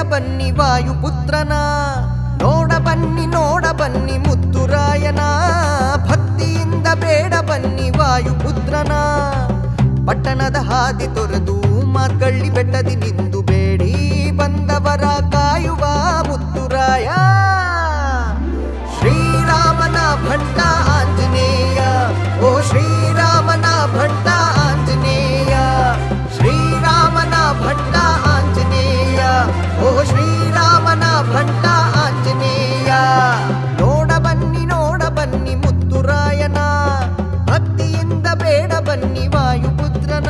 ಬನ್ನಿ ವಾಯುಪುತ್ರನ ನೋಡ ಬನ್ನಿ ನೋಡ ಬನ್ನಿ ಮುತ್ತುರಾಯನ ಭಕ್ತಿಯಿಂದ ಬೇಡ ಬನ್ನಿ ವಾಯುಪುತ್ರನ ಪಟ್ಟಣದ ಹಾದಿ ತೊರೆದು ಮಾರ್ಗಳ್ಳಿ ಬೆಟ್ಟದಿ ನಿಂದು ಬೇಡಿ ಬಂದವರ ಕಾಯುವ ಮುತ್ತುರಾಯ ಶ್ರೀರಾಮನ ಭಟ್ಟ ಆಂಜನೇಯ ಓ ಶ್ರೀರಾಮನ ಭಟ್ಟ ಆಂಜನೇಯ ಶ್ರೀರಾಮನ ಭಟ್ಟ ಆಂಜನೇಯ ಓ ಶ್ರೀರಾಮನ ಭಟ್ಟ ಆಂಜನೇಯ ನೋಡ ಬನ್ನಿ ನೋಡ ಬನ್ನಿ ಮುತ್ತುರಾಯನ ಭಕ್ತಿಯಿಂದ ಬೇಡ ಬನ್ನಿ ವಾಯುಪುತ್ರನ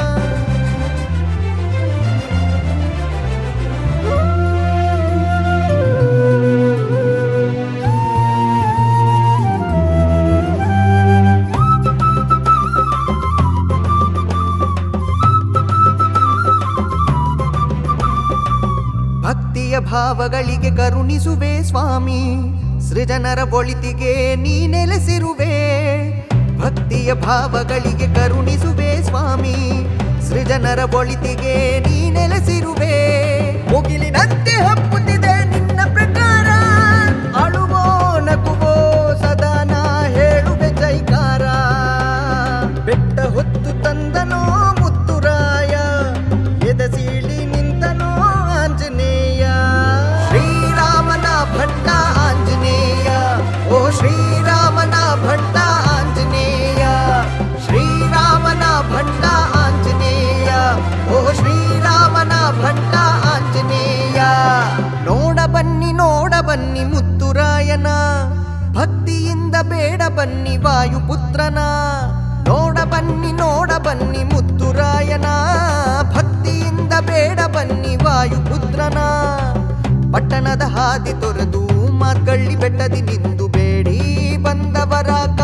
ಭಕ್ತಿಯ ಭಾವಗಳಿಗೆ ಕರುಣಿಸುವೆ ಸ್ವಾಮಿ ಸೃಜನರ ಒಳಿತಿಗೆ ನೀ ನೆಲೆಸಿರುವೆ ಭಕ್ತಿಯ ಭಾವಗಳಿಗೆ ಕರುಣಿಸುವೆ ಸ್ವಾಮಿ ಸೃಜನರ ಒಳಿತಿಗೆ ನೀ ನೆಲೆಸಿರುವೆ ಮುಗಿಲಿನಂತೆ ಹಬ್ಬುತ್ತಿದೆ ನಿನ್ನ ಪ್ರಕಾರ ಅಳುವೋ ನಗುವೋ ಸದಾ ನಾ ಹೇಳುವೆ ಜೈಕಾರ ಬೆಟ್ಟ ಹೊತ್ತು ತಂದನೋ ಮುತ್ತುರಾಯ ಎದಸೀಳಿ ನಿಂತನೋ ಆಂಜನೇಯ ಶ್ರೀರಾಮನ ಭಟ್ಟ ಆಂಜನೇಯ ಓ ಶ್ರೀರಾಮನ ಭಟ್ಟ ಆಂಜನೇಯ ಶ್ರೀರಾಮನ ಭಟ್ಟ ಆಂಜನೇಯ ಓ ಶ್ರೀರಾಮನ ಭಟ್ಟ ಆಂಜನೇಯ ನೋಡ ಬನ್ನಿ ನೋಡ ಬನ್ನಿ ಮುತ್ತುರಾಯನ ಭಕ್ತಿಯಿಂದ ಬೇಡ ಬನ್ನಿ ವಾಯುಪುತ್ರನ ನೋಡ ಬನ್ನಿ ನೋಡ ಬನ್ನಿ ಮುತ್ತುರಾಯನ ಭಕ್ತಿಯಿಂದ ಬೇಡ ಬನ್ನಿ ವಾಯುಪುತ್ರನ ಪಟ್ಟಣದ ಹಾದಿ ತೊರೆದು ಮಾರ್ಗಳ್ಳಿ ಬೆಟ್ಟದಿ ನಿಂದು ಬೇಡಿ ಬಂದವರ